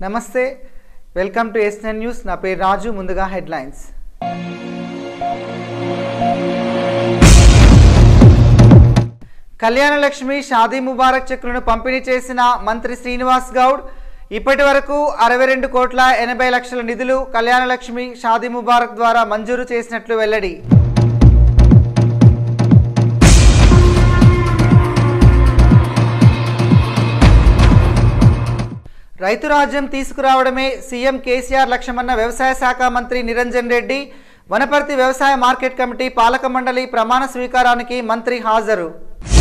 నమస్తే welcome to SN news నా పేరు రాజు ముందుగా హెడ్లైన్స్ కళ్యాణలక్ష్మి షాదీ ముబారక్ చెక్కులను పంపిణీ చేసిన మంత్రి శ్రీనివాస్ గౌడ్ ఇప్పటి వరకు అరవై రెండు కోట్ల ఎనభై లక్షల నిధులు కళ్యాణలక్ష్మి షాదీ ముబారక్ ద్వారా మంజూరు చేసినట్లు వెల్లడి రైతు రాజ్యం తీసుకురావడమే సీఎం కేసీఆర్ లక్ష్యమన్న వ్యవసాయ శాఖ మంత్రి నిరంజన్ రెడ్డి వనపర్తి వ్యవసాయ మార్కెట్ కమిటీ పాలక మండలి ప్రమాణ స్వీకారానికి మంత్రి హాజరు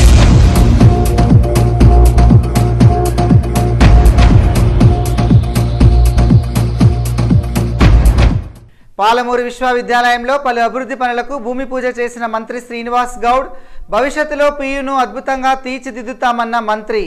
పాలమూరు విశ్వవిద్యాలయంలో పలు అభివృద్ధి పనులకు భూమి పూజ చేసిన మంత్రి శ్రీనివాస్ గౌడ్ భవిష్యత్తులో పీయును అద్భుతంగా తీర్చిదిద్దుతామన్న మంత్రి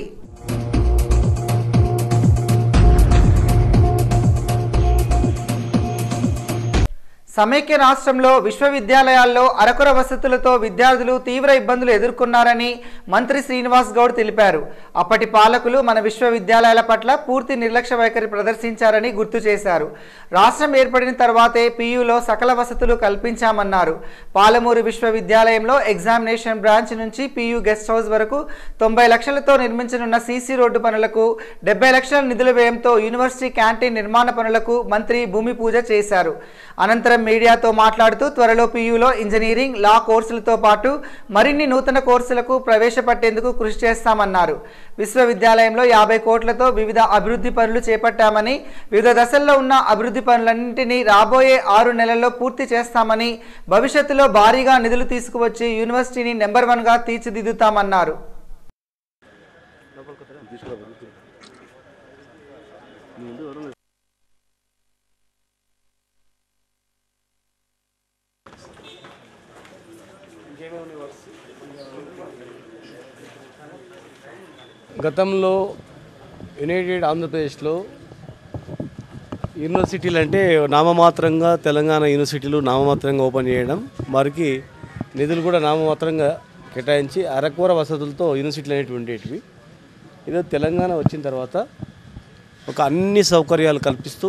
సమైక్య రాష్ట్రంలో విశ్వవిద్యాలయాల్లో అరకొర వసతులతో విద్యార్థులు తీవ్ర ఇబ్బందులు ఎదుర్కొన్నారని మంత్రి శ్రీనివాస్ గౌడ్ తెలిపారు అప్పటి పాలకులు మన విశ్వవిద్యాలయాల పట్ల పూర్తి నిర్లక్ష్య వైఖరి ప్రదర్శించారని గుర్తు చేశారు రాష్ట్రం ఏర్పడిన తర్వాతే పీయూలో సకల వసతులు కల్పించామన్నారు పాలమూరు విశ్వవిద్యాలయంలో ఎగ్జామినేషన్ బ్రాంచ్ నుంచి పీయూ గెస్ట్ హౌస్ వరకు తొంభై లక్షలతో నిర్మించనున్న సీసీ రోడ్డు పనులకు డెబ్బై లక్షల నిధుల వ్యయంతో యూనివర్సిటీ క్యాంటీన్ నిర్మాణ పనులకు మంత్రి భూమి పూజ చేశారు అనంతరం మీడియాతో మాట్లాడుతూ త్వరలో పీయూలో ఇంజనీరింగ్ లా కోర్సులతో పాటు మరిన్ని నూతన కోర్సులకు ప్రవేశపెట్టేందుకు కృషి చేస్తామన్నారు విశ్వవిద్యాలయంలో యాభై కోట్లతో వివిధ అభివృద్ధి పనులు చేపట్టామని వివిధ దశల్లో ఉన్న అభివృద్ధి పనులన్నింటినీ రాబోయే ఆరు నెలల్లో పూర్తి చేస్తామని భవిష్యత్తులో భారీగా నిధులు తీసుకువచ్చి యూనివర్సిటీని నెంబర్ వన్గా తీర్చిదిద్దుతామన్నారు గతంలో యునైటెడ్ ఆంధ్రప్రదేశ్లో యూనివర్సిటీలు అంటే నామమాత్రంగా తెలంగాణ యూనివర్సిటీలు నామమాత్రంగా ఓపెన్ చేయడం వారికి నిధులు కూడా నామమాత్రంగా కేటాయించి అరకూర వసతులతో యూనివర్సిటీలు అనేటివి ఉండేటివి ఈరోజు తెలంగాణ వచ్చిన తర్వాత ఒక అన్ని సౌకర్యాలు కల్పిస్తూ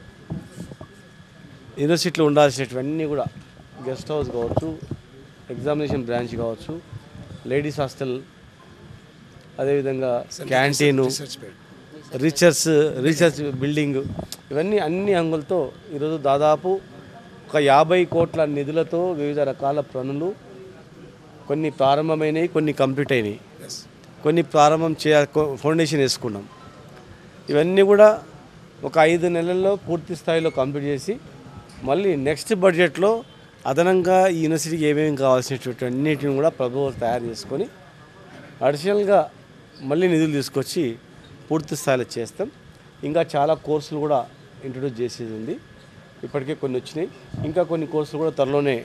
యూనివర్సిటీలో ఉండాల్సినటువన్నీ కూడా గెస్ట్ హౌస్ కావచ్చు ఎగ్జామినేషన్ బ్రాంచ్ కావచ్చు లేడీస్ హాస్టల్ అదేవిధంగా క్యాంటీను రీసెర్చ్ రీసెర్చ్ బిల్డింగ్ ఇవన్నీ అన్ని అంగులతో ఈరోజు దాదాపు ఒక యాభై కోట్ల నిధులతో వివిధ రకాల పనులు కొన్ని ప్రారంభమైనవి కొన్ని కంప్లీట్ అయినాయి కొన్ని ప్రారంభం చే ఫౌండేషన్ వేసుకున్నాం ఇవన్నీ కూడా ఒక ఐదు నెలల్లో పూర్తి స్థాయిలో కంప్లీట్ చేసి మళ్ళీ నెక్స్ట్ బడ్జెట్లో అదనంగా ఈ యూనివర్సిటీకి ఏమేమి కావాల్సినటువంటి అన్నిటిని కూడా ప్రభుత్వం తయారు చేసుకొని అడిషనల్గా మళ్ళీ నిధులు తీసుకొచ్చి పూర్తి స్థాయిలో చేస్తాం ఇంకా చాలా కోర్సులు కూడా ఇంట్రొడ్యూస్ చేసేది ఉంది ఇప్పటికే కొన్ని వచ్చినాయి ఇంకా కొన్ని కోర్సులు కూడా త్వరలోనే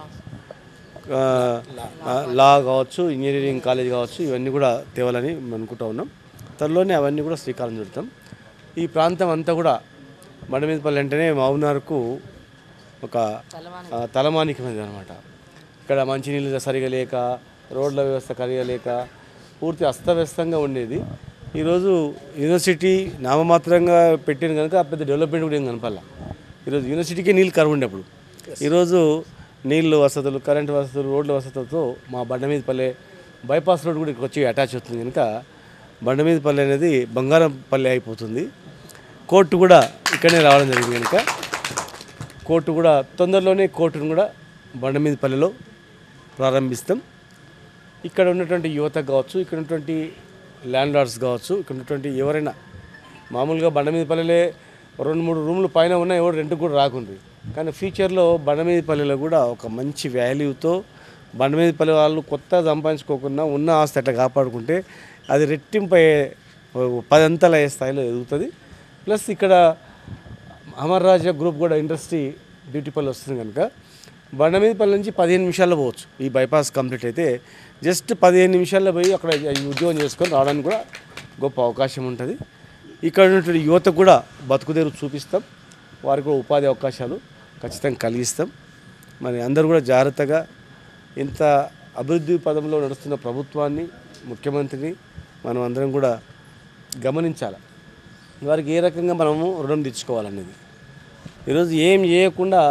ఆ, ఆ, లా కావచ్చు ఇంజనీరింగ్ కాలేజ్ కావచ్చు ఇవన్నీ కూడా తేవాలని మేము అనుకుంటా ఉన్నాం త్వరలోనే అవన్నీ కూడా శ్రీకారం చుడతాం ఈ ప్రాంతం అంతా కూడా బండమీదపల్లి అంటేనే మావునార్కు ఒక ఆ, తలమానికమైనది అనమాట ఇక్కడ మంచినీళ్ళు సరిగా లేక రోడ్ల వ్యవస్థ సరిగా లేక పూర్తి అస్తవ్యస్తంగా ఉండేది ఈరోజు యూనివర్సిటీ నామమాత్రంగా పెట్టిన కనుక పెద్ద డెవలప్మెంట్ కూడా ఏం కనపాల ఈరోజు యూనివర్సిటీకి నీళ్ళు కరువు ఉండేప్పుడు ఈరోజు నీళ్ళు వసతులు కరెంటు వసతులు రోడ్ల వసతులతో మా బండమీదపల్లె బైపాస్ రోడ్ కూడా ఇక్కడికి వచ్చి అటాచ్ అవుతుంది కనుక బండమీదపల్లె అనేది బంగారంపల్లె అయిపోతుంది కోర్టు కూడా ఇక్కడనే రావడం జరిగింది కనుక కోర్టు కూడా తొందరలోనే కోర్టును కూడా బండమీదపల్లెలో ప్రారంభిస్తాం ఇక్కడ ఉన్నటువంటి యువత కావచ్చు ఇక్కడ ఉన్నటువంటి ల్యాండ్ లార్డ్స్ కావచ్చు ఇక్కడ ఉన్నటువంటి ఎవరైనా మామూలుగా బండమీదపల్లెలే రెండు మూడు రూమ్లు పైన ఉన్న ఎవరు రెంట్కి కూడా రాకుండ్రి కానీ ఫ్యూచర్లో బండమీదపల్లెలో కూడా ఒక మంచి వాల్యూతో బండమీదపల్లె వాళ్ళు కొత్త సంపాదించుకోకుండా ఉన్న ఆస్తి అట్లా కాపాడుకుంటే అది రెట్టింపు అయ్యే పదంతలు అయ్యే స్థాయిలో ఎదుగుతుంది ప్లస్ ఇక్కడ అమర్ రాజా గ్రూప్ కూడా ఇండస్ట్రీ బ్యూటిఫుల్ వస్తుంది కనుక బండమీదపల్లి నుంచి పదిహేను నిమిషాల్లో పోవచ్చు ఈ బైపాస్ కంప్లీట్ అయితే జస్ట్ పదిహేను నిమిషాల్లో పోయి అక్కడ ఈ ఉద్యోగం చేసుకొని రావడానికి కూడా గొప్ప అవకాశం ఉంటుంది ఇక్కడ ఉన్నటువంటి యువతకు కూడా బతుకుదేరు చూపిస్తాం వారికి కూడా ఉపాధి అవకాశాలు ఖచ్చితంగా కలిగిస్తాం మరి అందరూ కూడా జాగ్రత్తగా ఇంత అభివృద్ధి పదంలో నడుస్తున్న ప్రభుత్వాన్ని ముఖ్యమంత్రిని మనం అందరం కూడా గమనించాలి వారికి ఏ రకంగా మనము రుణం తెచ్చుకోవాలనేది ఈరోజు ఏం చేయకుండా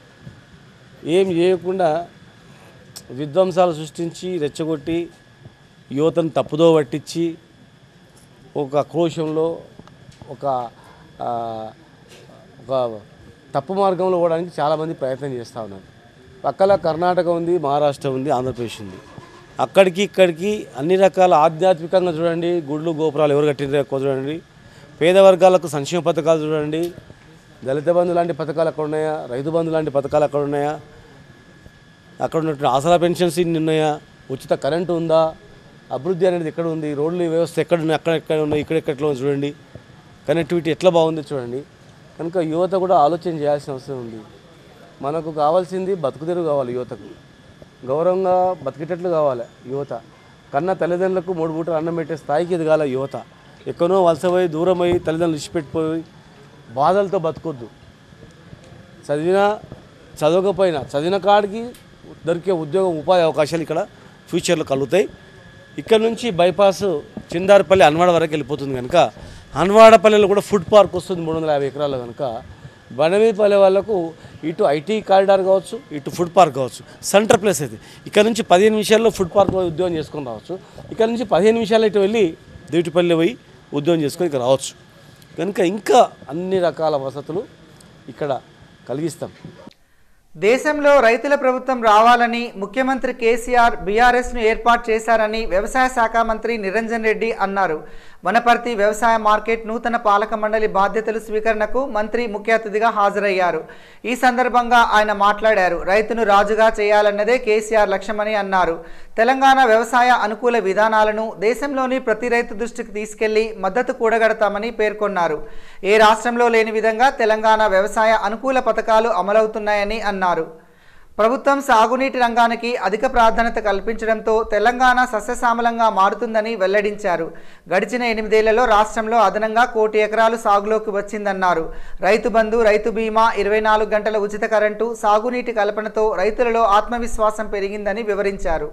ఏం చేయకుండా విధ్వంసాలు సృష్టించి రెచ్చగొట్టి యువతను తప్పుదో పట్టించి ఒక క్రోషంలో ఒక ఆ, ఒక తప్పు మార్గంలో పోవడానికి చాలామంది ప్రయత్నం చేస్తూ ఉన్నారు పక్కల కర్ణాటక ఉంది మహారాష్ట్ర ఉంది ఆంధ్రప్రదేశ్ ఉంది అక్కడికి ఇక్కడికి అన్ని రకాల ఆధ్యాత్మికంగా చూడండి గుళ్ళు గోపురాలు ఎవరు కట్టినారో ఎక్కువ చూడండి పేద వర్గాలకు సంక్షేమ పథకాలు చూడండి దళిత బంధు లాంటి పథకాలు అక్కడ ఉన్నాయా రైతు బంధు లాంటి పథకాలు అక్కడ ఉన్నాయా అక్కడ ఉన్నటువంటి ఆసరా పెన్షన్స్ ఇన్ని ఉన్నాయా ఉచిత కరెంటు ఉందా అభివృద్ధి అనేది ఎక్కడ ఉంది రోడ్ల వ్యవస్థ ఎక్కడ ఉన్నాయి అక్కడ ఎక్కడ ఉన్నాయి ఇక్కడ ఎక్కడ ఉంది చూడండి కనెక్టివిటీ ఎట్లా బాగుంది చూడండి కనుక యువత కూడా ఆలోచన చేయాల్సిన అవసరం ఉంది మనకు కావాల్సింది బతుకుదెరువు కావాలి యువతకు గౌరవంగా బతికేటట్లు కావాలి యువత కన్న తల్లిదండ్రులకు మూడు పూటలు అన్నం పెట్టే స్థాయికి ఎదగాల యువత ఎక్కడో వలసపోయి దూరమై తల్లిదండ్రులు ఇచ్చిపెట్టిపోయి బాధలతో బతకొద్దు చదివినా చదవకపోయినా చదివిన కాడికి దొరికే ఉద్యోగం ఉపాధి అవకాశాలు ఇక్కడ ఫ్యూచర్లో కలుగుతాయి ఇక్కడ నుంచి బైపాస్ చిందారపల్లి అన్వాడ వరకు వెళ్ళిపోతుంది కనుక అన్వాడపల్లిలో కూడా ఫుడ్ పార్క్ వస్తుంది మూడు వందల యాభై ఎకరాలు కనుక బండమీదపల్లి వాళ్ళకు ఇటు ఐటీ కారిడార్ కావచ్చు ఇటు ఫుడ్ పార్క్ కావచ్చు సెంటర్ ప్లేస్ అయితే ఇక్కడ నుంచి పదిహేను నిమిషాల్లో ఫుడ్ పార్క్ ఉద్యోగం చేసుకొని రావచ్చు ఇక్కడ నుంచి పదిహేను నిమిషాలు ఇటు వెళ్ళి దేవిటిపల్లి పోయి ఉద్యోగం చేసుకొని ఇక్కడ రావచ్చు కనుక ఇంకా అన్ని రకాల వసతులు ఇక్కడ కలిగిస్తాం దేశంలో రైతుల ప్రభుత్వం రావాలని ముఖ్యమంత్రి కేసీఆర్ బీఆర్ఎస్ను ఏర్పాటు చేశారని వ్యవసాయ శాఖ మంత్రి నిరంజన్ రెడ్డి అన్నారు వనపర్తి వ్యవసాయ మార్కెట్ నూతన పాలక మండలి బాధ్యతలు స్వీకరణకు మంత్రి ముఖ్య అతిథిగా హాజరయ్యారు ఈ సందర్భంగా ఆయన మాట్లాడారు రైతును రాజుగా చేయాలన్నదే కేసీఆర్ లక్ష్యమని అన్నారు తెలంగాణ వ్యవసాయ అనుకూల విధానాలను దేశంలోని ప్రతి రైతు దృష్టికి తీసుకెళ్లి మద్దతు కూడగడతామని పేర్కొన్నారు ఏ రాష్ట్రంలో లేని విధంగా తెలంగాణ వ్యవసాయ అనుకూల పథకాలు అమలవుతున్నాయని అన్నారు ప్రభుత్వం సాగునీటి రంగానికి అధిక ప్రాధాన్యత కల్పించడంతో తెలంగాణ సస్యశ్యామలంగా మారుతుందని వెల్లడించారు గడిచిన ఎనిమిదేళ్లలో రాష్ట్రంలో అదనంగా కోటి ఎకరాలు సాగులోకి వచ్చిందన్నారు రైతు బంధు రైతు బీమా ఇరవై నాలుగు గంటల ఉచిత కరెంటు సాగునీటి కల్పనతో రైతులలో ఆత్మవిశ్వాసం పెరిగిందని వివరించారు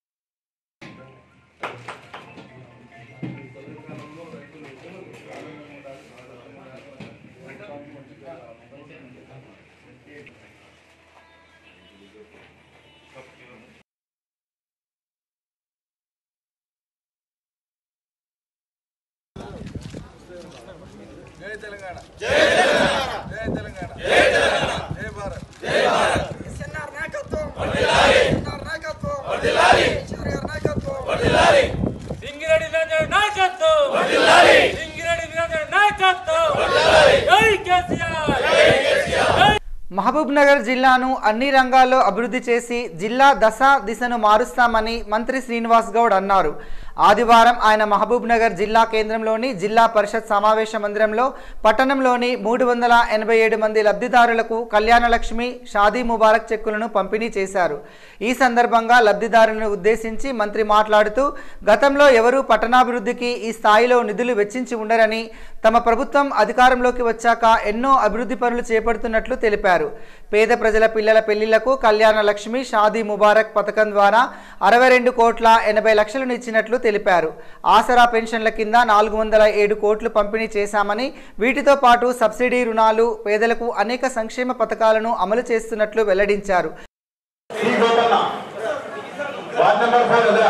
జై తెలంగాణ జై తెలంగాణ జై తెలంగాణ జై తెలంగాణ జై భారత్ జై భారత్ ఎస్ఎన్ఆర్ నాయకత్వం వర్ధిల్లాలి ఎస్ఎన్ఆర్ నాయకత్వం వర్ధిల్లాలి కేసీఆర్ గారి నాయకత్వం వర్ధిల్లాలి సింగిరెడ్డి నిరంజన్ నాయకత్వం వర్ధిల్లాలి సింగిరెడ్డి నిరంజన్ నాయకత్వం వర్ధిల్లాలి జై కేసీఆర్ జై కేసీఆర్ మహబూబ్ నగర్ జిల్లాను అన్ని రంగాల్లో అభివృద్ధి చేసి జిల్లా దశ దిశను మారుస్తామని మంత్రి శ్రీనివాస్ గౌడ్ అన్నారు ఆదివారం ఆయన మహబూబ్ నగర్ జిల్లా కేంద్రంలోని జిల్లా పరిషత్ సమావేశ మందిరంలో పట్టణంలోని మూడు వందల ఎనభై ఏడు మంది లబ్ధిదారులకు కళ్యాణలక్ష్మి షాదీ ముబారక్ చెక్కులను పంపిణీ చేశారు ఈ సందర్భంగా లబ్ధిదారులను ఉద్దేశించి మంత్రి మాట్లాడుతూ గతంలో ఎవరూ పట్టణాభివృద్ధికి ఈ స్థాయిలో నిధులు వెచ్చించి ఉండరని తమ ప్రభుత్వం అధికారంలోకి వచ్చాక ఎన్నో అభివృద్ధి పనులు చేపడుతున్నట్లు తెలిపారు పేద ప్రజల పిల్లల పెళ్లిళ్లకు కళ్యాణ లక్ష్మి షాదీ ముబారక్ పథకం ద్వారా అరవై రెండు కోట్ల ఎనభై లక్షలను ఇచ్చినట్లు తెలిపారు ఆసరా పెన్షన్ల కింద నాలుగు వందల ఏడు కోట్లు పంపిణీ చేశామని వీటితో పాటు సబ్సిడీ రుణాలు పేదలకు అనేక సంక్షేమ పథకాలను అమలు చేస్తున్నట్లు వెల్లడించారు Shri Gopanna ward number four Edura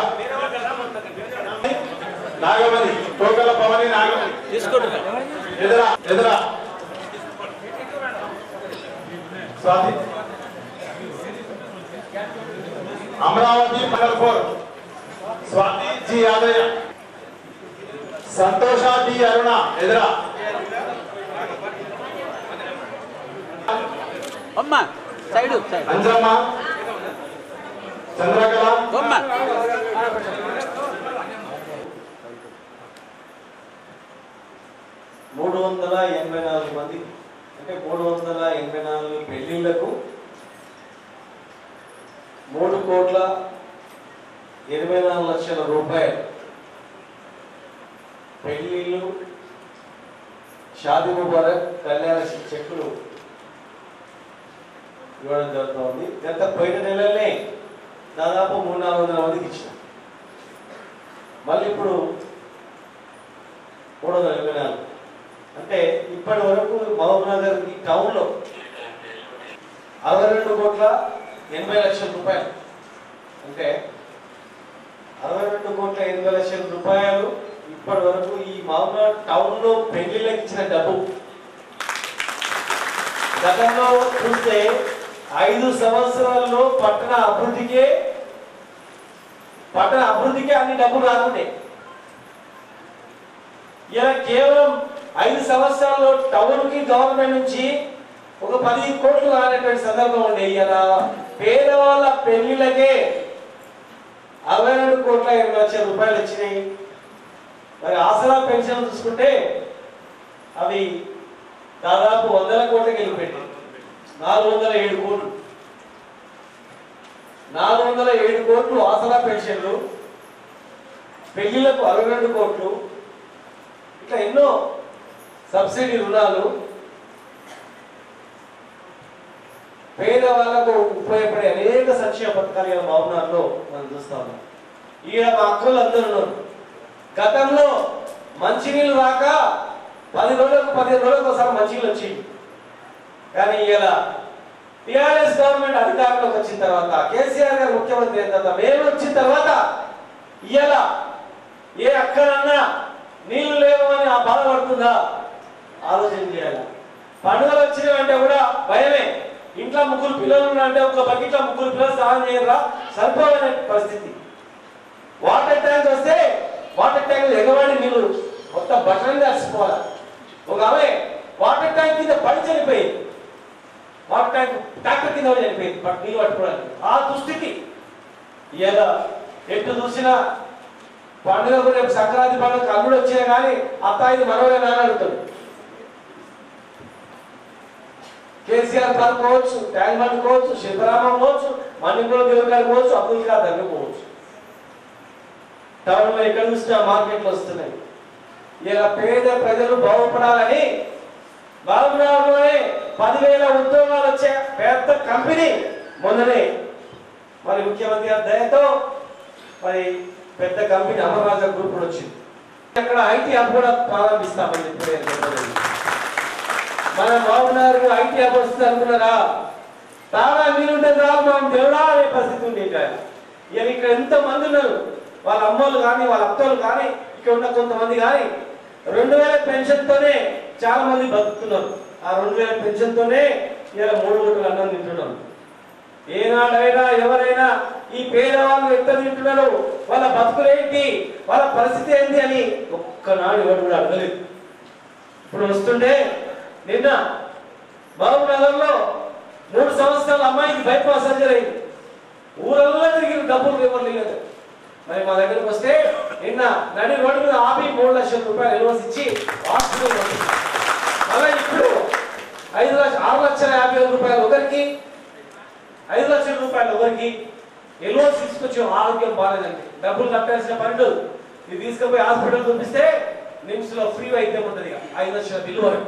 Nagamani Tokala Pavani Nagamani Edura Edura Swathi Amaravathi mandal four Swathi G Yadaiah Santosha D అరుణ ఎదురా అమ్మ సైడ్ సైడ్ అంజమ్మ చంద్రకళ అమ్మ మూడు వందల ఎనభై నాలుగు మంది అంటే మూడు వందల ఎనభై నాలుగు పెళ్లిళ్లకు మూడు కోట్ల ఇరవై నాలుగు లక్షల రూపాయలు పెళ్లిళ్ళు షాది ముబారక్ కళ్యాణ చెక్కులు ఇవ్వడం జరుగుతుంది గత పోయిన నెలలనే దాదాపు మూడు నాలుగు వందల మందికి ఇచ్చాం మళ్ళీ ఇప్పుడు మూడు వందల ఎనభై నాలుగు అంటే ఇప్పటి వరకు మహబూబ్ నగర్ ఈ టౌన్లో అరవై రెండు కోట్ల ఎనభై లక్షల రూపాయలు అంటే అరవై రెండు కోట్ల ఎనభై లక్షల రూపాయలు ఇప్పటి వరకు ఈ మహబూబ్ టౌన్లో పెళ్లిళ్ళకి ఇచ్చిన డబ్బు గతంలో చూస్తే ఐదు సంవత్సరాల్లో పట్టణ అభివృద్ధికే పట్టణ అభివృద్ధికే అన్ని డబ్బులు రాకుండే ఇలా కేవలం ఐదు సంవత్సరాల్లో టౌన్ కి గవర్నమెంట్ నుంచి ఒక పది కోట్లు రానటువంటి సందర్భం ఉండే ఇలా పేదవాళ్ళ పెళ్లిళ్ళకే అరవై రెండు కోట్ల ఇరవై లక్షల రూపాయలు వచ్చినాయి మరి ఆసరా పెన్షన్ చూసుకుంటే అవి దాదాపు వందల కోట్లకి వెళ్ళిపోయింది నాలుగు వందల ఏడు కోట్లు నాలుగు వందల ఏడు కోట్లు ఆసరా పెన్షన్లు పెళ్లిలకు అరవై రెండు కోట్లు ఇట్లా ఎన్నో సబ్సిడీ రుణాలు పేదవాళ్లకు ఉపయోగపడే అనేక సంక్షేమ పథకాలు ఇలా మహబూబ్నగర్లో మనం చూస్తా ఉన్నాం ఈడ మా అక్కలు అందరూ ఉన్నారు గతంలో మంచినీళ్ళు రాక పది రోజులకు పదిహేను రోజులకు ఒకసారి మంచినీళ్ళు వచ్చేవి కానీ ఇలా టిఆర్ఎస్ గవర్నమెంట్ అధికారంలోకి వచ్చిన తర్వాత కేసీఆర్ గారు ముఖ్యమంత్రి అయిన తర్వాత మేము వచ్చిన తర్వాత ఇవాళ ఏ అక్కడన్నా నీళ్లు లేవు అని ఆ బాధపడుతుందా ఆలోచన చేయాలి పండుగలు వచ్చినాయంటే కూడా భయమే ఇంట్లో ముగ్గురు పిల్లలు ఉన్నారంటే ఒక బకెట్లో ముగ్గురు పిల్లలు స్నానం చేయరా సరిపోదనే పరిస్థితి వాటర్ ట్యాంక్ వస్తే వాటర్ ట్యాంక్ ఎగవాడి నీళ్లు మొత్తం బట్టలు తడిసిపోవాలి ఒక ఆమె వాటర్ ట్యాంక్ కింద పడి చనిపోయింది వాటర్ ట్యాంక్ ట్యాంకర్ కింద పడి చనిపోయింది బట్ నీళ్ళు పట్టుకోవడానికి ఆ దుస్థితి ఇలా ఎటు చూసినా పండుగ కూడా రేపు సంక్రాంతి పండుగ అల్లుడు వచ్చినా కానీ అత్తాయిది మనవడే నాన్న అడుగుతాడు కేసీఆర్ గారు పోవచ్చు ట్యాంక్ బండ్ పోవచ్చు శివరామం పోవచ్చు మణిపూర్ దేవుడు గారు పోవచ్చు అబ్దుల్ కాదర్ దగ్గర పోవచ్చు టౌన్ లో ఎక్కడ చూసినా మార్కెట్లు వస్తున్నాయి ఇలా పేద ప్రజలు బాగుపడాలని బాగుపడాలనే పదివేల ఉద్యోగాలు వచ్చే పెద్ద కంపెనీ మొన్ననే మరి ముఖ్యమంత్రి గారి దయతో మరి పెద్ద కంపెనీ అమర్రాజా గ్రూప్ కూడా వచ్చింది అక్కడ ఐటీ హబ్ కూడా ప్రారంభిస్తామని చెప్పి నేను చెప్పలేదు. మన బాబునారు ఐటీ హబ్ వస్తుంది అనుకున్నారా తాగా మీరుంటే రాదు మనం దేవుడా అనే పరిస్థితి ఉంది ఇక్కడ ఇక ఇక్కడ ఎంత మంది ఉన్నారు వాళ్ళ అమ్మోళ్ళు కానీ వాళ్ళ అత్తోళ్ళు కానీ ఇక్కడ ఉన్న కొంతమంది కానీ రెండు వేల పెన్షన్ తోనే చాలా మంది బతుకుతున్నారు ఆ రెండు వేల పెన్షన్ తోనే ఇలా మూడు గంటలు అన్నం తింటున్నారు ఏనాడైనా ఎవరైనా ఈ పేదవాళ్ళు ఎంత తింటున్నారు వాళ్ళ బతుకులేంటి వాళ్ళ పరిస్థితి ఏంటి అని ఒక్కనాడు ఎవరు కూడా అడగలేదు ఇప్పుడు వస్తుంటే నిన్న బాబు నగర్లో మూడు సంవత్సరాల అమ్మాయికి బైపాస్ సర్జరీ అయింది ఊరల్లో తిరిగి డబ్బులు ఎవరు లేదు మరి మా దగ్గరకు వస్తే నిన్న నడి రోడ్డు మీద ఆపి మూడు లక్షల రూపాయలు ఎల్వస్ ఇచ్చి హాస్పిటల్ పంపించారు. మళ్ళీ ఇప్పుడు ఐదు లక్ష ఆరు లక్షల యాభై వేల రూపాయలు ఒకరికి ఐదు లక్షల రూపాయలు ఒకరికి ఎల్వస్ తీసుకొచ్చి ఆరోగ్యం బాగాలేదండి డబ్బులు కట్టాల్సిన పనులు ఇది తీసుకుపోయి హాస్పిటల్ చూపిస్తే నిమ్స్ లో ఫ్రీ వైద్యం ఉంటుంది ఇక ఐదు లక్షల బిల్లు వరకు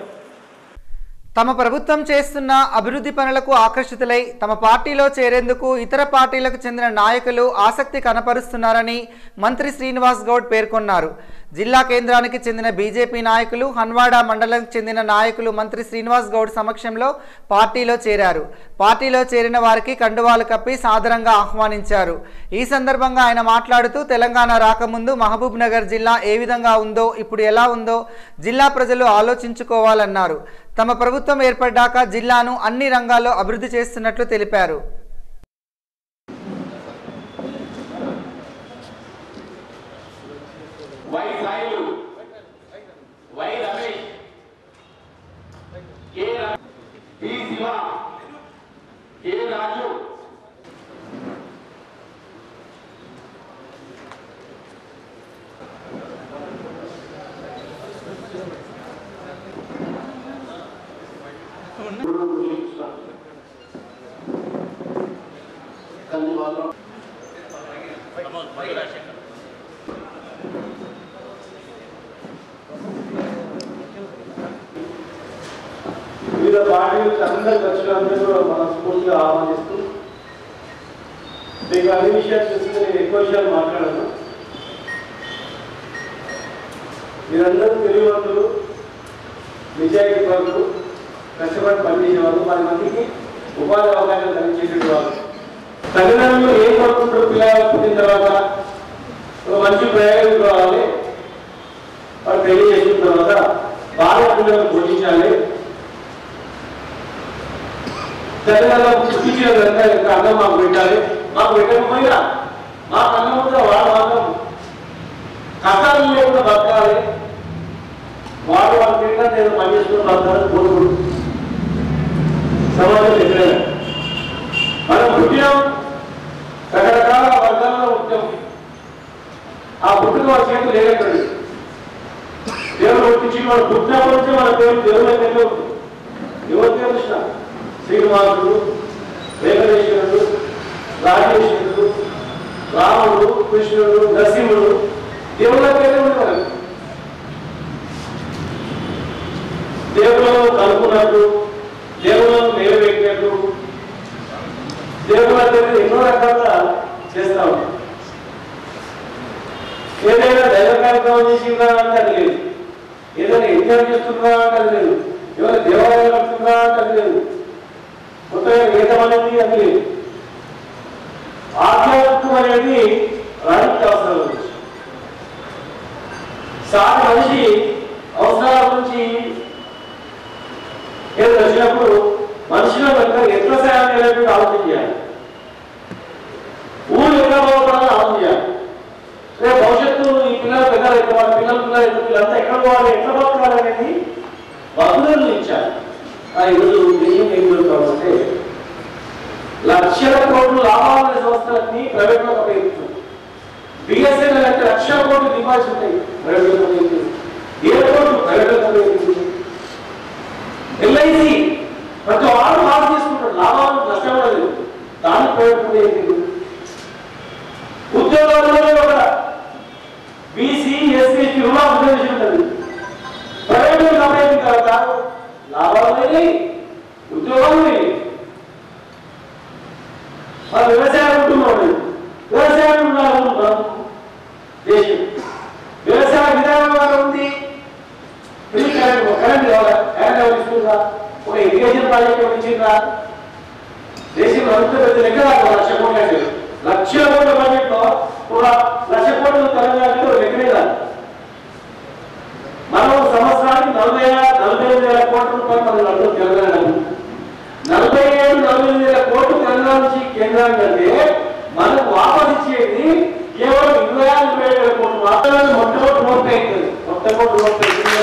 తమ ప్రభుత్వం చేస్తున్న అభివృద్ధి పనులకు ఆకర్షితులై తమ పార్టీలో చేరేందుకు ఇతర పార్టీలకు చెందిన నాయకులు ఆసక్తి కనపరుస్తున్నారని మంత్రి శ్రీనివాస్ గౌడ్ పేర్కొన్నారు జిల్లా కేంద్రానికి చెందిన బీజేపీ నాయకులు హన్వాడ మండలంకి చెందిన నాయకులు మంత్రి శ్రీనివాస్ గౌడ్ సమక్షంలో పార్టీలో చేరారు పార్టీలో చేరిన వారికి కండువాలు కప్పి సాదరంగా ఆహ్వానించారు ఈ సందర్భంగా ఆయన మాట్లాడుతూ తెలంగాణ రాకముందు మహబూబ్ నగర్ జిల్లా ఏ విధంగా ఉందో ఇప్పుడు ఎలా ఉందో జిల్లా ప్రజలు ఆలోచించుకోవాలన్నారు తమ ప్రభుత్వం ఏర్పడ్డాక జిల్లాను అన్ని రంగాల్లో అభివృద్ధి చేస్తున్నట్లు తెలిపారు Y Sailu Y Ramesh K రా- పి శివ కె రాజు వివిధ పార్టీలకు అందరు వచ్చినందుకు మనస్ఫూర్తిగా ఆహ్వానిస్తూ మీకు అన్ని విషయాలు చూస్తే నేను ఎక్కువ విషయాలు మాట్లాడను మీరందరూ తెలియవంతులు నిజాయితీ పరులు కష్టపడి పనిచేసే వాళ్ళు పది మందికి ఉపాధి అవకాశాలు కలిగించేటువంటి వాళ్ళు తల్లిదండ్రులు ఏం కోరుకుంటారు పిల్లలు పుట్టిన తర్వాత ఒక మంచి ప్రయోజనం కావాలి వాళ్ళు పెళ్లి చేసిన తర్వాత బాగా పిల్లలను పోషించాలి తల్లిదండ్రులకు పుట్టించిన కనుక యొక్క అన్నం మాకు పెట్టాలి మాకు పెట్టకపోయినా మా అన్నం కూడా వాడు మాత్రం కష్టాలు లేకుండా బతకాలి వాడు వాళ్ళ తిరిగినా నేను పని చేసుకుని బతకాలని కోరుకుంటు సమాజం ఎక్కడైనా మనం పుట్టినాం రకరకాల వర్గాల్లో పుట్టాం ఆ పుట్టిన వారి చేతులు లేనట్టు దేవుడు పుట్టించి వాడు పుట్టినప్పటి నుంచి మన పేరు దేవుడు దగ్గర ఉంటుంది ఎవరు తెలుసిన శ్రీనివాసుడు వెంకటేశ్వరుడు రాజేశ్వరుడు రాముడు కృష్ణుడు నరసింహుడు దేవుళ్ళ పేరు ఉంటారు దేవులను కలుపుకున్నట్టు దేవులను నిలబెట్టినట్టు దేవుళ్ళ పేరు ఎన్నో రకాలుగా చేస్తా ఉంటాం ఏదైనా దైవ కార్యక్రమం చేసిందా అంటే అది లేదు ఏదైనా యజ్ఞం చేస్తుందా అంటే అది లేదు ఏమైనా దేవాలయం కడుతుందా అంటే అది లేదు కొత్తగా గీతం అనేది అది లేదు ఆధ్యాత్మికం అనేది రాణికి అవసరం గురించి సాటి మనిషి అవసరాల గురించి ఏదో వచ్చినప్పుడు మనిషిలో కనుక ఎట్లా సాయం చేయాలని ఆలోచన చేయాలి ఊరు ఎట్లా బాగుపడాలని ఆలోచన చేయాలి రేపు భవిష్యత్తు ఈ పిల్లలు పెద్దలు అయితే వాళ్ళ పిల్లలు పిల్లలు అయితే వీళ్ళంతా ఎక్కడ పోవాలి ఎట్లా బతకాలి అనేది బంధువులు ఇచ్చారు ఆ ఈరోజు దేశం ఏం జరుగుతామంటే లక్షల కోట్లు లాభాల సంస్థలన్నీ ప్రైవేట్ లో ఉపయోగిస్తుంది బిఎస్ఎన్ఎల్ అంటే లక్షల కోట్లు డిపాజిట్ ఉంటాయి ప్రైవేట్ లో ఉపయోగిస్తుంది ఎయిర్పోర్ట్ ప్రైవేట్ లో ఉపయోగిస్తుంది ఎల్ఐసి ప్రతి వాడు పాస్ చేసుకుంటాడు లాభాలు నష్టం కూడా లేదు దాన్ని ప్రైవేట్ ఉపయోగిస్తుంది ఉద్యోగాల్లో ఒక బీసీ ఎస్సీ ఎస్టీ రుణ ఉద్యోగం ఉంటుంది ప్రైవేట్ కంపెనీ తర్వాత లాభాలు లేని ఉద్యోగాలు లేని మన వ్యవసాయం ఉంటున్నాడు వ్యవసాయం ఉండాలనుకుంటున్నాం దేశం వ్యవసాయ విధానం వల్ల ఉంది ఫ్రీ కరెంట్ కరెంట్ కావాలా కరెంట్ ఎవరు ఇస్తుందా ఒక ఇరిగేషన్ ప్రాజెక్ట్ ఎవరు ఇచ్చిందా దేశంలో అంత పెద్ద లెక్క కాదు లక్ష కోట్ల అంటే లక్షల కోట్ల బడ్జెట్ లో ఒక లక్ష కోట్లు తెలంగాణకి ఒక లెక్కనే కాదు మనం సంవత్సరానికి నలభై నలభై ఐదు వేల కోట్ల రూపాయలు మనం నడుపు తెలంగాణ నలభై ఏడు నలభై ఎనిమిది వేల కోట్లు తెలంగాణ నుంచి కేంద్రానికి అంటే మనకు వాపస్ ఇచ్చేది కేవలం ఇరవై ఆరు ఇరవై ఏడు వేల కోట్లు మాత్రమే మొట్టమొదటి నోట్ అవుతుంది మొట్టమొదటి నోట్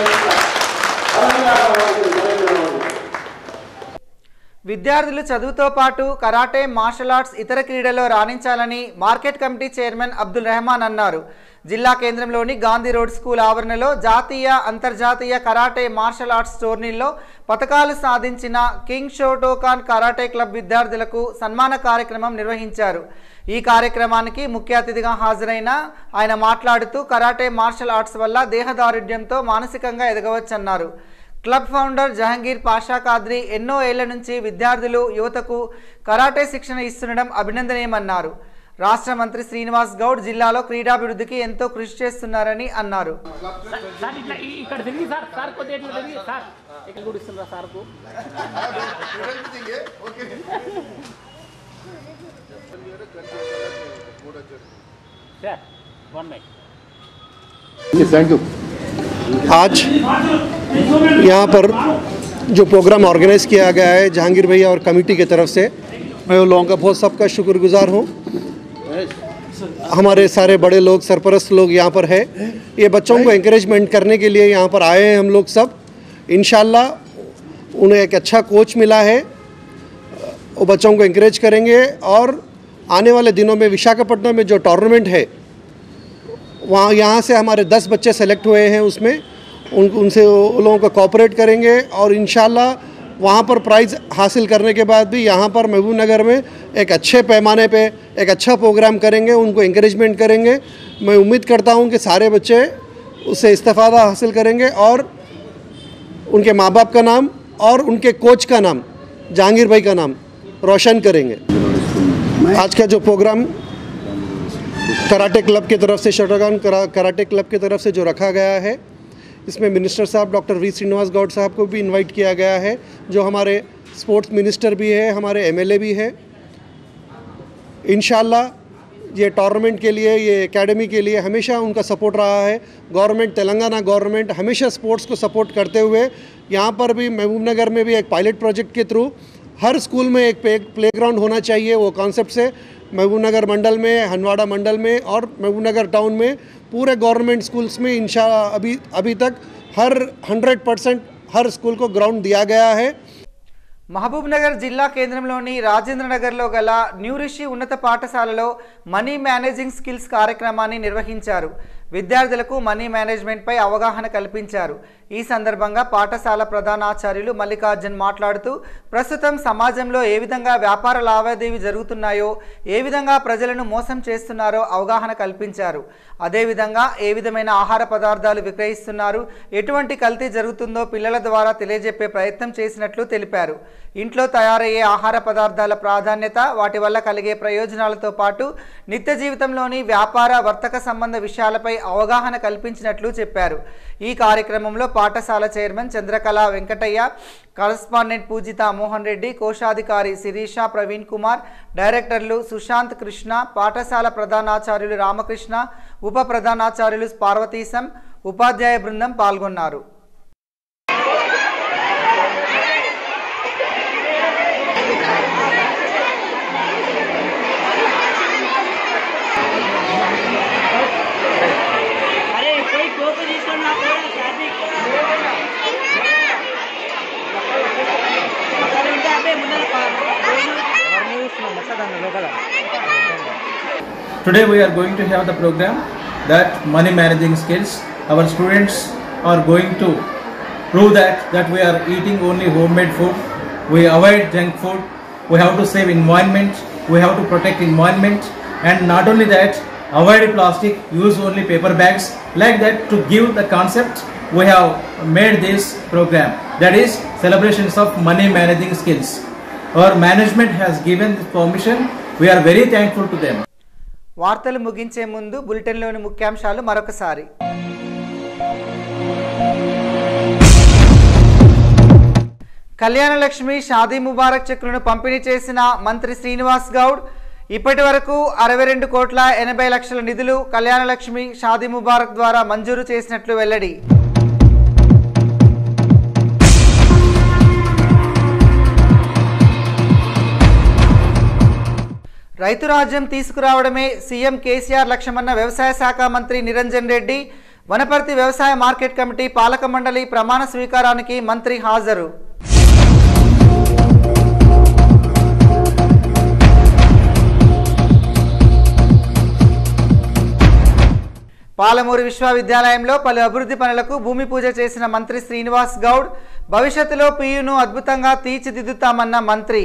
అవుతుంది విద్యార్థులు చదువుతో పాటు కరాటే మార్షల్ ఆర్ట్స్ ఇతర క్రీడల్లో రాణించాలని market committee chairman Abdul Rehman అన్నారు జిల్లా కేంద్రంలోని గాంధీ రోడ్ స్కూల్ ఆవరణలో జాతీయ అంతర్జాతీయ కరాటే మార్షల్ ఆర్ట్స్ టోర్నీల్లో పథకాలు సాధించిన కింగ్ షోటోకాన్ కరాటే క్లబ్ విద్యార్థులకు సన్మాన కార్యక్రమం నిర్వహించారు ఈ కార్యక్రమానికి ముఖ్య అతిథిగా హాజరైన ఆయన మాట్లాడుతూ కరాటే మార్షల్ ఆర్ట్స్ వల్ల దేహదారుఢ్యంతో మానసికంగా ఎదగవచ్చన్నారు క్లబ్ ఫౌండర్ జహంగీర్ పాషా కాద్రి ఎన్నో ఏళ్ల నుంచి విద్యార్థులు యువతకు కరాటే శిక్షణ ఇస్తుండడం అభినందనీయమన్నారు రాష్ట్ర మంత్రి శ్రీనివాస్ గౌడ్ జిల్లాలో క్రీడాభివృద్ధికి ఎంతో కృషి చేస్తున్నారని అన్నారు సార్ ఇట్లా ఈ- ఇక్కడ తిరిగి సార్ సార్ కొద్దిగా ఇట్లా తిరిగి సార్ ఇక్కడ కూడా ఇస్తుందా సార్కు sir one my thank you आज यहाँ पर जो प्रोग्राम ऑर्गेनाइज किया गया है जहांगीर भैया और कमेटी की तरफ से मैं उन लोगों का बहुत सबका शुक्रगुजार हूँ हमारे सारे बड़े लोग सरपरस्त लोग यहाँ पर है ये बच्चों को encouragement करने के लिए यहाँ पर आए हैं हम लोग सब इन उन्हें एक अच्छा कोच मिला है वो बच्चों को encourage करेंगे और आने वाले दिनों में विशाखापट्टनम में जो टूर्नामेंट है वहाँ यहाँ से हमारे दस बच्चे सेलेक्ट हुए हैं उसमें उन उनसे उन लोगों को कॉपरेट करेंगे और इन वहाँ पर प्राइज़ हासिल करने के बाद भी यहाँ पर महबूब नगर में एक अच्छे पैमाने पे एक अच्छा प्रोग्राम करेंगे उनको इंकरेजमेंट करेंगे मैं उम्मीद करता हूँ कि सारे बच्चे उससे इस्तेफादा हासिल करेंगे और उनके माँ बाप का नाम और उनके कोच का नाम जहांगीर भाई का नाम रोशन करेंगे आज का जो प्रोग्राम कराटे क्लब की तरफ से शटरगान करा, कराटे क्लब की तरफ से जो रखा गया है इसमें मिनिस्टर साहब डॉक्टर वी श्रीनिवास गौड साहब को भी इनवाइट किया गया है जो हमारे स्पोर्ट्स मिनिस्टर भी है हमारे एमएलए भी है इन ये टूर्नामेंट के लिए ये एकेडमी के लिए हमेशा उनका सपोर्ट रहा है गवर्नमेंट तेलंगाना गवर्नमेंट हमेशा स्पोर्ट्स को सपोर्ट करते हुए यहाँ पर भी महबूब नगर में भी एक पायलट प्रोजेक्ट के थ्रू हर स्कूल में एक प्ले ग्राउंड होना चाहिए वो कॉन्सेप्ट से महबूब नगर मंडल में हनवाड़ा मंडल में और महबूब नगर टाउन में पूरे गवर्नमेंट स्कूल्स में इंशा अभी अभी तक हर हंड्रेड परसेंट हर स्कूल को ग्राउंड दिया गया है మహబూబ్ నగర్ జిల్లా కేంద్రంలోని రాజేంద్ర నగర్లో గల న్యూ రిషి ఉన్నత పాఠశాలలో మనీ మేనేజింగ్ స్కిల్స్ కార్యక్రమాన్ని నిర్వహించారు విద్యార్థులకు మనీ మేనేజ్మెంట్పై అవగాహన కల్పించారు ఈ సందర్భంగా పాఠశాల ప్రధానాచార్యులు మల్లికార్జున్ మాట్లాడుతూ ప్రస్తుతం సమాజంలో ఏ విధంగా వ్యాపార లావాదేవీ జరుగుతున్నాయో ఏ విధంగా ప్రజలను మోసం చేస్తున్నారో అవగాహన కల్పించారు అదేవిధంగా ఏ విధమైన ఆహార పదార్థాలు విక్రయిస్తున్నారు ఎటువంటి కల్తీ జరుగుతుందో పిల్లల ద్వారా తెలియజెప్పే ప్రయత్నం చేసినట్లు తెలిపారు ఇంట్లో తయారయ్యే ఆహార పదార్థాల ప్రాధాన్యత వాటి వల్ల కలిగే ప్రయోజనాలతో పాటు నిత్య జీవితంలోని వ్యాపార వర్తక సంబంధ విషయాలపై అవగాహన కల్పించినట్లు చెప్పారు ఈ కార్యక్రమంలో పాఠశాల చైర్మన్ చంద్రకళ వెంకటయ్య కరస్పాండెంట్ పూజిత మోహన్ రెడ్డి కోశాధికారి శిరీష ప్రవీణ్ కుమార్ డైరెక్టర్లు సుశాంత్ కృష్ణ పాఠశాల ప్రధానాచార్యులు రామకృష్ణ ఉప ప్రధానాచార్యులు పార్వతీశం ఉపాధ్యాయ బృందం పాల్గొన్నారు अरे कोई टोपी తీసుకొని నా పోరా ట్రాఫిక్ అక్కడ ఉంటే అబ్బే ముందర Today we are going to have the program that money managing skills. Our students are going to prove that that we are eating only homemade food. We avoid junk food. We have to save environment. We have to protect environment. And not only that, avoid plastic. Use only paper bags. Like that, to give the concept, we have made this program. That is celebrations of money managing skills. Our management has given this permission. We are very thankful to them. వార్తలు ముగించే ముందు బులెటిన్లోని ముఖ్యాంశాలు మరొకసారి కళ్యాణ లక్ష్మి షాదీ ముబారక్ చెక్కులను పంపిణీ చేసిన మంత్రి శ్రీనివాస్ గౌడ్ ఇప్పటి వరకు అరవై రెండు కోట్ల ఎనభై లక్షల నిధులు కళ్యాణ లక్ష్మి షాదీ ముబారక్ ద్వారా మంజూరు చేసినట్లు వెల్లడి రైతు రాజ్యం తీసుకురావడమే సీఎం కేసీఆర్ లక్ష్యమన్న వ్యవసాయ శాఖ మంత్రి నిరంజన్ రెడ్డి వనపర్తి వ్యవసాయ మార్కెట్ కమిటీ పాలక మండలి ప్రమాణ స్వీకారానికి మంత్రి హాజరు పాలమూరు విశ్వవిద్యాలయంలో పలు అభివృద్ధి పనులకు భూమి పూజ చేసిన మంత్రి శ్రీనివాస్ గౌడ్ భవిష్యత్తులో పీయును అద్భుతంగా తీర్చిదిద్దుతామన్న మంత్రి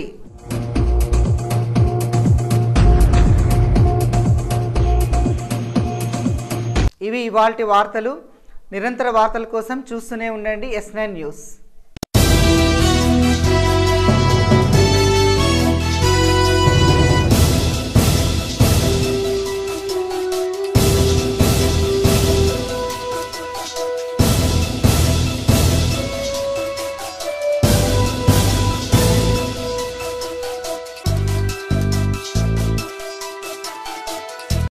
ఇవి ఇవాల్టి వార్తలు నిరంతర వార్తల కోసం చూస్తూనే ఉండండి ఎస్ నైన్ న్యూస్